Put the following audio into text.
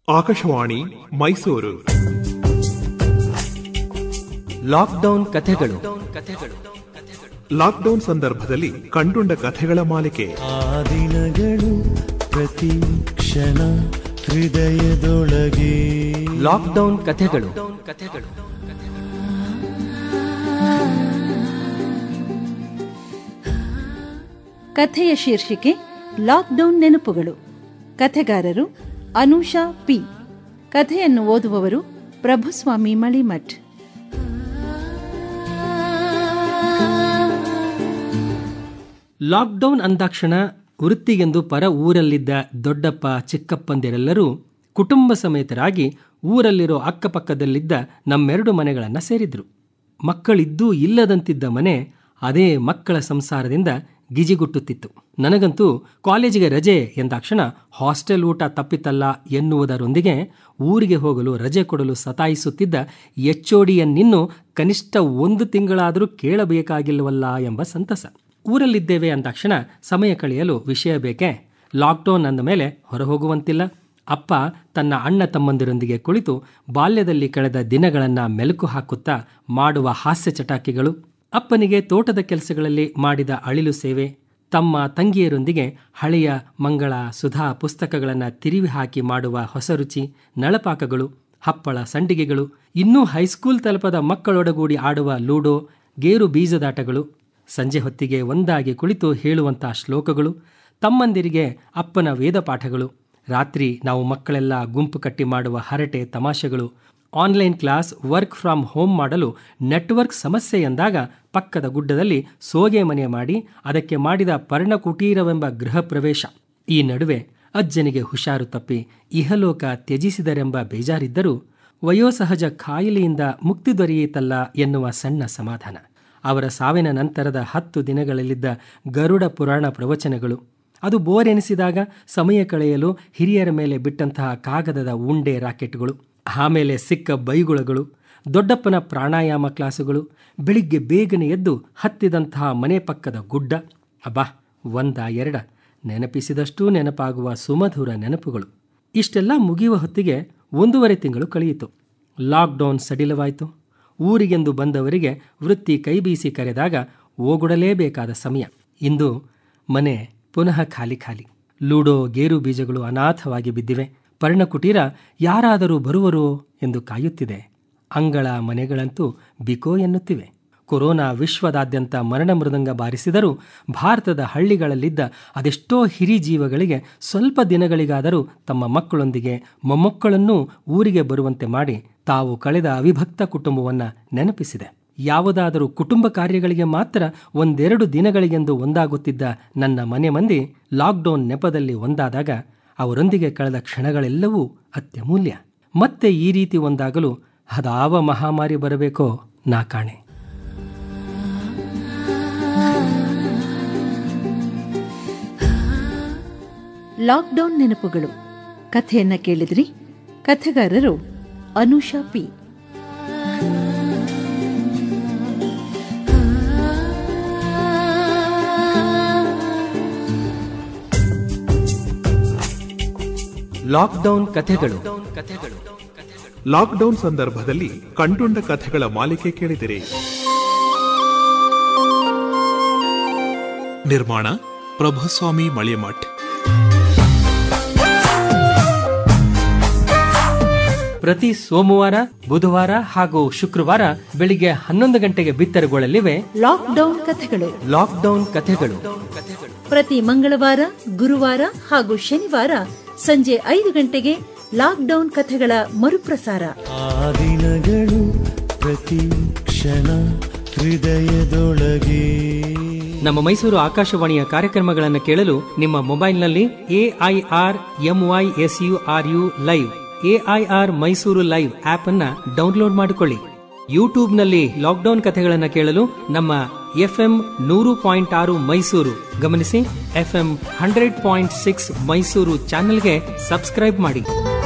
Akashvani Mysuru lockdown ಕಥೆಗಳು lockdown ಸಂದರ್ಭದಲ್ಲಿ ಕಂಡುಂಡ ಕಥೆಗಳ ಮಾಲಿಕೆ ಆ ದಿನಗಳು ಪ್ರತಿ ಕ್ಷಣ ಹೃದಯದೊಳಗೆ ಲಾಕ್ಡೌನ್ ಕಥೆಗಳು ಕಥೆಯ ಶೀರ್ಷಿಕೆ ಲಾಕ್ಡೌನ್ ನೆನಪುಗಳು ಕಥೆಗಾರರು ಅನುಷಾ ಪಿ ಕಥೆಯನ್ನು ಓದುವವರು ಪ್ರಭುಸ್ವಾಮಿ ಮಳಿಮಠ್ ಲಾಕ್ಡೌನ್ ಅಂದಾಕ್ಷಣ ವೃತ್ತಿಗೆಂದು ಪರ ಊರಲ್ಲಿದ್ದ ದೊಡ್ಡಪ್ಪ ಚಿಕ್ಕಪ್ಪಂದಿರೆಲ್ಲರೂ ಕುಟುಂಬ ಸಮೇತರಾಗಿ ಊರಲ್ಲಿರೋ ಅಕ್ಕಪಕ್ಕದಲ್ಲಿದ್ದ ನಮ್ಮೆರಡು ಮನೆಗಳನ್ನು ಸೇರಿದ್ರು ಮಕ್ಕಳಿದ್ದೂ ಇಲ್ಲದಂತಿದ್ದ ಮನೆ ಅದೇ ಮಕ್ಕಳ ಸಂಸಾರದಿಂದ ಗಿಜಿಗುಟ್ಟುತ್ತಿತ್ತು ನನಗಂತೂ ಕಾಲೇಜಿಗೆ ರಜೆ ಎಂದಾಕ್ಷಣ ಹಾಸ್ಟೆಲ್ ಊಟ ತಪ್ಪಿತಲ್ಲ ಎನ್ನುವುದರೊಂದಿಗೆ ಊರಿಗೆ ಹೋಗಲು ರಜೆ ಕೊಡಲು ಸತಾಯಿಸುತ್ತಿದ್ದ ಎಚ್ಒಡಿಯನ್ನಿನ್ನೂ ಕನಿಷ್ಠ ಒಂದು ತಿಂಗಳಾದರೂ ಕೇಳಬೇಕಾಗಿಲ್ಲವಲ್ಲ ಎಂಬ ಸಂತಸ ಊರಲ್ಲಿದ್ದೇವೆ ಅಂದಾಕ್ಷಣ ಸಮಯ ಕಳೆಯಲು ವಿಷಯ ಬೇಕೇ ಲಾಕ್ಡೌನ್ ಅಂದ ಮೇಲೆ ಹೊರಹೋಗುವಂತಿಲ್ಲ ಅಪ್ಪ ತನ್ನ ಅಣ್ಣ ತಮ್ಮಂದಿರೊಂದಿಗೆ ಕುಳಿತು ಬಾಲ್ಯದಲ್ಲಿ ಕಳೆದ ದಿನಗಳನ್ನು ಮೆಲುಕು ಹಾಕುತ್ತಾ ಮಾಡುವ ಹಾಸ್ಯ ಚಟಾಕಿಗಳು ಅಪ್ಪನಿಗೆ ತೋಟದ ಕೆಲಸಗಳಲ್ಲಿ ಮಾಡಿದ ಅಳಿಲು ಸೇವೆ ತಮ್ಮ ತಂಗಿಯರೊಂದಿಗೆ ಹಳೆಯ ಮಂಗಳ ಸುಧಾ ಪುಸ್ತಕಗಳನ್ನು ತಿರುವಿ ಹಾಕಿ ಮಾಡುವ ಹೊಸ ರುಚಿ ನಳಪಾಕಗಳು ಹಪ್ಪಳ ಸಂಡಿಗೆಗಳು ಇನ್ನೂ ಹೈಸ್ಕೂಲ್ ತಲುಪದ ಮಕ್ಕಳೊಡಗೂಡಿ ಆಡುವ ಲೂಡೋ ಗೇರು ಬೀಜದಾಟಗಳು ಸಂಜೆ ಹೊತ್ತಿಗೆ ಒಂದಾಗಿ ಕುಳಿತು ಹೇಳುವಂಥ ಶ್ಲೋಕಗಳು ತಮ್ಮಂದಿರಿಗೆ ಅಪ್ಪನ ವೇದ ಪಾಠಗಳು ರಾತ್ರಿ ನಾವು ಮಕ್ಕಳೆಲ್ಲ ಗುಂಪು ಕಟ್ಟಿ ಮಾಡುವ ಹರಟೆ ತಮಾಷೆಗಳು online class work from home ಮಾಡಲು ನೆಟ್ವರ್ಕ್ ಸಮಸ್ಯೆ ಎಂದಾಗ ಪಕ್ಕದ ಗುಡ್ಡದಲ್ಲಿ ಸೋಗೆ ಮನೆ ಮಾಡಿ ಅದಕ್ಕೆ ಮಾಡಿದ ಪರ್ಣಕುಟೀರವೆಂಬ ಗೃಹ ಪ್ರವೇಶ ಈ ನಡುವೆ ಅಜ್ಜನಿಗೆ ಹುಷಾರು ತಪ್ಪಿ ಇಹಲೋಕ ತ್ಯಜಿಸಿದರೆಂಬ ಬೇಜಾರಿದ್ದರೂ ವಯೋಸಹಜ ಕಾಯಿಲೆಯಿಂದ ಮುಕ್ತಿ ದೊರೆಯಿತಲ್ಲ ಎನ್ನುವ ಸಣ್ಣ ಸಮಾಧಾನ ಅವರ ಸಾವಿನ ನಂತರದ ಹತ್ತು ದಿನಗಳಲ್ಲಿದ್ದ ಗರುಡ ಪುರಾಣ ಪ್ರವಚನಗಳು ಅದು ಬೋರ್ ಎನಿಸಿದಾಗ ಸಮಯ ಕಳೆಯಲು ಹಿರಿಯರ ಮೇಲೆ ಬಿಟ್ಟಂತಹ ಕಾಗದದ ಉಂಡೆ ರಾಕೆಟ್ಗಳು ಆಮೇಲೆ ಸಿಕ್ಕ ಬೈಗುಳಗಳು ದೊಡ್ಡಪ್ಪನ ಪ್ರಾಣಾಯಾಮ ಕ್ಲಾಸುಗಳು ಬೆಳಿಗ್ಗೆ ಬೇಗನೆ ಎದ್ದು ಹತ್ತಿದಂತಹ ಮನೆ ಪಕ್ಕದ ಗುಡ್ಡ ಅಬ್ಬಾ ಒಂದ ಎರಡ ನೆನಪಿಸಿದಷ್ಟೂ ನೆನಪಾಗುವ ಸುಮಧುರ ನೆನಪುಗಳು ಇಷ್ಟೆಲ್ಲ ಮುಗಿಯುವ ಹೊತ್ತಿಗೆ ಒಂದೂವರೆ ತಿಂಗಳು ಕಳೆಯಿತು ಲಾಕ್ಡೌನ್ ಸಡಿಲವಾಯಿತು ಊರಿಗೆಂದು ಬಂದವರಿಗೆ ವೃತ್ತಿ ಕೈಬೀಸಿ ಕರೆದಾಗ ಓಗುಡಲೇಬೇಕಾದ ಸಮಯ ಇಂದು ಮನೆ ಪುನಃ ಖಾಲಿ ಖಾಲಿ ಲೂಡೋ ಗೇರು ಬೀಜಗಳು ಅನಾಥವಾಗಿ ಬಿದ್ದಿವೆ ಪರ್ಣಕುಟೀರ ಯಾರಾದರೂ ಬರುವರೋ ಎಂದು ಕಾಯುತ್ತಿದೆ ಅಂಗಳ ಮನೆಗಳಂತೂ ಬಿಕೋ ಎನ್ನುತ್ತಿವೆ ಕೊರೋನಾ ವಿಶ್ವದಾದ್ಯಂತ ಮರಣ ಮೃದಂಗ ಬಾರಿಸಿದರೂ ಭಾರತದ ಹಳ್ಳಿಗಳಲ್ಲಿದ್ದ ಅದೆಷ್ಟೋ ಹಿರಿ ಜೀವಗಳಿಗೆ ಸ್ವಲ್ಪ ದಿನಗಳಿಗಾದರೂ ತಮ್ಮ ಮಕ್ಕಳೊಂದಿಗೆ ಮೊಮ್ಮಕ್ಕಳನ್ನೂ ಊರಿಗೆ ಬರುವಂತೆ ಮಾಡಿ ತಾವು ಕಳೆದ ಅವಿಭಕ್ತ ಕುಟುಂಬವನ್ನು ನೆನಪಿಸಿದೆ ಯಾವುದಾದರೂ ಕುಟುಂಬ ಕಾರ್ಯಗಳಿಗೆ ಮಾತ್ರ ಒಂದೆರಡು ದಿನಗಳಿಗೆಂದು ಒಂದಾಗುತ್ತಿದ್ದ ನನ್ನ ಮನೆ ಮಂದಿ ಲಾಕ್ಡೌನ್ ನೆಪದಲ್ಲಿ ಒಂದಾದಾಗ ಅವರೊಂದಿಗೆ ಕಳೆದ ಕ್ಷಣಗಳೆಲ್ಲವೂ ಅತ್ಯಮೂಲ್ಯ ಮತ್ತೆ ಈ ರೀತಿ ಒಂದಾಗಲು ಅದಾವ ಮಹಾಮಾರಿ ಬರಬೇಕೋ ನಾ ಕಾಣೆ ಲಾಕ್ಡೌನ್ ನೆನಪುಗಳು ಕಥೆಯನ್ನ ಕೇಳಿದ್ರಿ ಕಥೆಗಾರರು ಅನುಷಾ ಪಿ ಲಾಕ್ಡೌನ್ ಕಥೆಗಳು ಲಾಕ್ಡೌನ್ ಸಂದರ್ಭದಲ್ಲಿ ಕಂಡುಂಡ ಕಥೆಗಳ ಮಾಲಿಕೆ ಕೇಳಿದಿರಿ ನಿರ್ಮಾಣ ಪ್ರಭುಸ್ವಾಮಿ ಮಳಿಮಠ್ ಪ್ರತಿ ಸೋಮವಾರ ಬುಧವಾರ ಹಾಗೂ ಶುಕ್ರವಾರ ಬೆಳಿಗ್ಗೆ ಹನ್ನೊಂದು ಗಂಟೆಗೆ ಬಿತ್ತರಗೊಳ್ಳಲಿವೆ ಲಾಕ್ಡೌನ್ ಕಥೆಗಳು ಲಾಕ್ಡೌನ್ ಕಥೆಗಳು ಪ್ರತಿ ಮಂಗಳವಾರ ಗುರುವಾರ ಹಾಗೂ ಶನಿವಾರ ಸಂಜೆ ಐದು ಗಂಟೆಗೆ ಲಾಕ್ಡೌನ್ ಕಥೆಗಳ ಮರುಪ್ರಸಾರ ಆ ದಿನಗಳು ಪ್ರತಿ ಕ್ಷಣ ಹೃದಯದೊಳಗೆ ನಮ್ಮ ಮೈಸೂರು ಆಕಾಶವಾಣಿಯ ಕಾರ್ಯಕ್ರಮಗಳನ್ನು ಕೇಳಲು ನಿಮ್ಮ ಮೊಬೈಲ್ನಲ್ಲಿ AIR M Y S U R U live AIR Mysuru live app ಅನ್ನ ಡೌನ್ಲೋಡ್ ಮಾಡಿಕೊಳ್ಳಿ ಯೂಟ್ಯೂಬ್ನಲ್ಲಿ ಲಾಕ್ಡೌನ್ ಕಥೆಗಳನ್ನು ಕೇಳಲು ನಮ್ಮ ಎಫ್ಎಂ ನೂರು ಪಾಯಿಂಟ್ ಆರು ಮೈಸೂರು ಗಮನಿಸಿ FM hundred point six Mysuru ಚಾನೆಲ್ಗೆ ಸಬ್ಸ್ಕ್ರೈಬ್ ಮಾಡಿ